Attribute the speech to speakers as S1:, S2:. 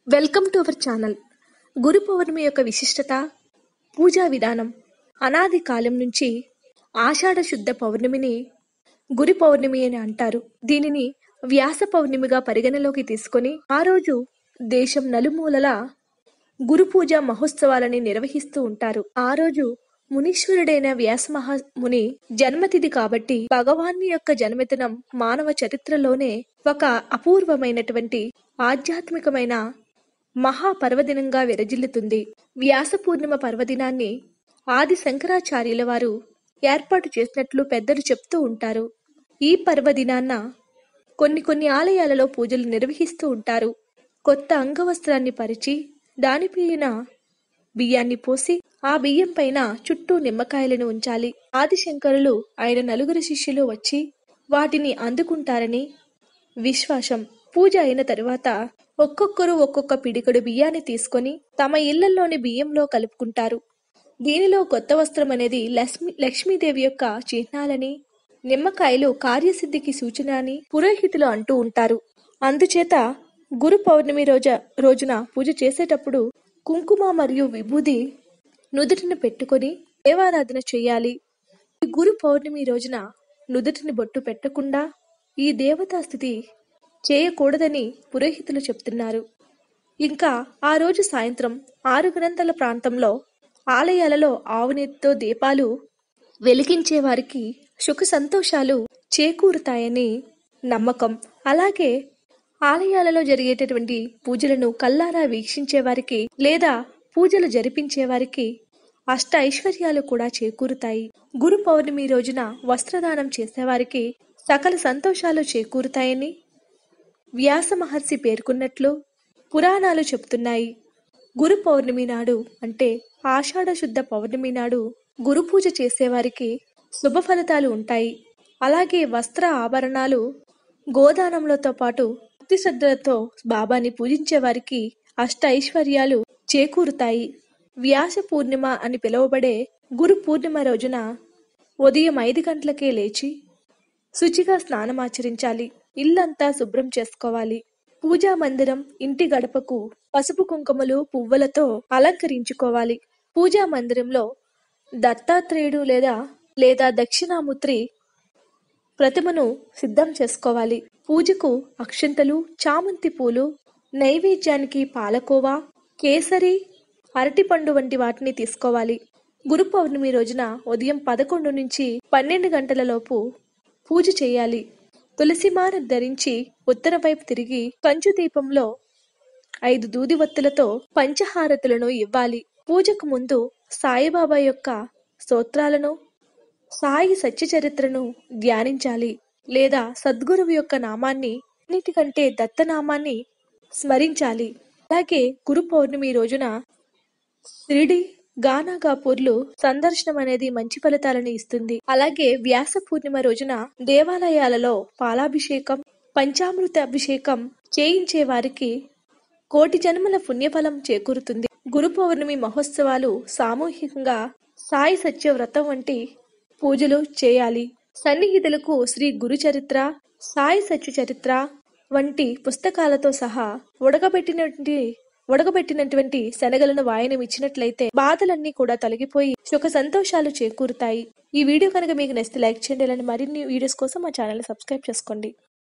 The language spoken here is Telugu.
S1: welcome to our channel Guru Purnima యొక్క విశిష్టత పూజా విధానం అనాది కాలం నుంచి ఆషాఢ శుద్ధ పౌర్ణమిని గురి పౌర్ణమి అని అంటారు దీనిని వ్యాస పౌర్ణమిగా పరిగణలోకి తీసుకొని ఆ రోజు దేశం నలుమూలలా గురు పూజ మహోత్సవాలని నిర్వహిస్తూ ఉంటారు ఆ రోజు మునీశ్వరుడైన వ్యాస మహాముని జన్మతిథి కాబట్టి భగవాన్ని యొక్క జన్మదినం మానవ చరిత్రలోనే ఒక అపూర్వమైనటువంటి ఆధ్యాత్మికమైన మహా పర్వదినంగా విరజిల్లుతుంది వ్యాస పూర్ణిమ పర్వదినాన్ని ఆది శంకరాచార్యుల వారు ఏర్పాటు చేసినట్లు పెద్దలు చెప్తూ ఉంటారు ఈ పర్వదినాన్న కొన్ని కొన్ని ఆలయాలలో పూజలు నిర్వహిస్తూ ఉంటారు కొత్త అంగవస్త్రాన్ని పరిచి దానిపైన బియ్యాన్ని పోసి ఆ బియ్యం పైన చుట్టూ నిమ్మకాయలను ఉంచాలి ఆదిశంకరులు ఆయన నలుగురు శిష్యులు వచ్చి వాటిని అందుకుంటారని విశ్వాసం పూజ అయిన తరువాత ఒక్కొక్కరు ఒక్కొక్క పిడికడు బియ్యాన్ని తీసుకొని తమ ఇళ్లలోని బియ్యంలో కలుపుకుంటారు దీనిలో కొత్త వస్త్రం అనేది లక్ష్మి లక్ష్మీదేవి యొక్క చిహ్నాలని నిమ్మకాయలు కార్యసిద్ధికి సూచన అని పురోహితులు అంటూ ఉంటారు అందుచేత గురు పౌర్ణమి రోజు రోజున పూజ చేసేటప్పుడు కుంకుమ మరియు విభూది నుదుటిని పెట్టుకొని దేవారాధన చేయాలి ఈ గురు పౌర్ణమి రోజున నుదుటిని బొట్టు పెట్టకుండా ఈ దేవతా స్థితి చేయకూడదని పురోహితులు చెప్తున్నారు ఇంకా ఆ రోజు సాయంత్రం ఆరు గంటల ప్రాంతంలో ఆలయాలలో ఆవునెత్తితో దీపాలు వెలిగించే వారికి సుఖ సంతోషాలు చేకూరుతాయని నమ్మకం అలాగే ఆలయాలలో జరిగేటటువంటి పూజలను కల్లారా వీక్షించే వారికి లేదా పూజలు జరిపించే వారికి అష్ట ఐశ్వర్యాలు కూడా చేకూరుతాయి గురు పౌర్ణమి రోజున వస్త్రదానం చేసేవారికి సకల సంతోషాలు చేకూరుతాయని వ్యాస మహర్షి పేర్కొన్నట్లు పురాణాలు చెప్తున్నాయి గురు పౌర్ణమి నాడు అంటే ఆషాఢ శుద్ధ పౌర్ణమి నాడు గురు పూజ చేసేవారికి శుభ ఫలితాలు ఉంటాయి అలాగే వస్త్ర ఆభరణాలు గోదానంలతో పాటు భక్తి శ్రద్ధలతో బాబాని పూజించే వారికి అష్ట ఐశ్వర్యాలు చేకూరుతాయి వ్యాస పూర్ణిమ అని పిలువబడే గురు పూర్ణిమ రోజున ఉదయం ఐదు గంటలకే లేచి శుచిగా స్నానమాచరించాలి ఇల్లంతా శుభ్రం చేసుకోవాలి పూజా మందిరం ఇంటి గడపకు పసుపు కుంకుమలు పువ్వులతో అలంకరించుకోవాలి పూజా మందిరంలో దత్తాత్రేయుడు లేదా లేదా దక్షిణామూర్తి ప్రతిమను సిద్ధం చేసుకోవాలి పూజకు అక్షంతలు చామంతి పూలు నైవేద్యానికి పాలకోవా కేసరి అరటిపండు వంటి వాటిని తీసుకోవాలి గురు పౌర్ణమి రోజున ఉదయం పదకొండు నుంచి పన్నెండు గంటల లోపు పూజ చేయాలి తులసిమాల ధరించి ఉత్తర వైపు తిరిగి కంచు దీపంలో ఐదు దూది వత్తులతో పంచహారతులను ఇవ్వాలి పూజకు ముందు సాయిబాబా యొక్క స్తోత్రాలను సాయి సత్య చరిత్రను ధ్యానించాలి లేదా సద్గురువు యొక్క నామాన్ని అన్నిటికంటే దత్తనామాన్ని స్మరించాలి అలాగే గురు పౌర్ణమి రోజున షిరిడి గానాగాపూర్లు సందర్శనం అనేది మంచి ఫలితాలను ఇస్తుంది అలాగే వ్యాస పూర్ణిమ రోజున దేవాలయాలలో పాలాభిషేకం పంచామృత అభిషేకం చేయించే వారికి కోటి జన్మల పుణ్యఫలం చేకూరుతుంది గురు పౌర్ణమి మహోత్సవాలు సామూహికంగా సాయి సత్య వ్రతం వంటి పూజలు చేయాలి సన్నిహితులకు శ్రీ గురు చరిత్ర సాయి సత్య చరిత్ర వంటి పుస్తకాలతో సహా ఉడకబెట్టినటువంటి ఉడకబెట్టినటువంటి శనగలను వాయనం ఇచ్చినట్లయితే బాధలన్నీ కూడా తొలగిపోయి సుఖ సంతోషాలు చేకూరుతాయి ఈ వీడియో కనుక మీకు నచ్చితే లైక్ చేయండి ఇలాంటి మరిన్ని వీడియోస్ కోసం మా ఛానల్ సబ్స్క్రైబ్ చేసుకోండి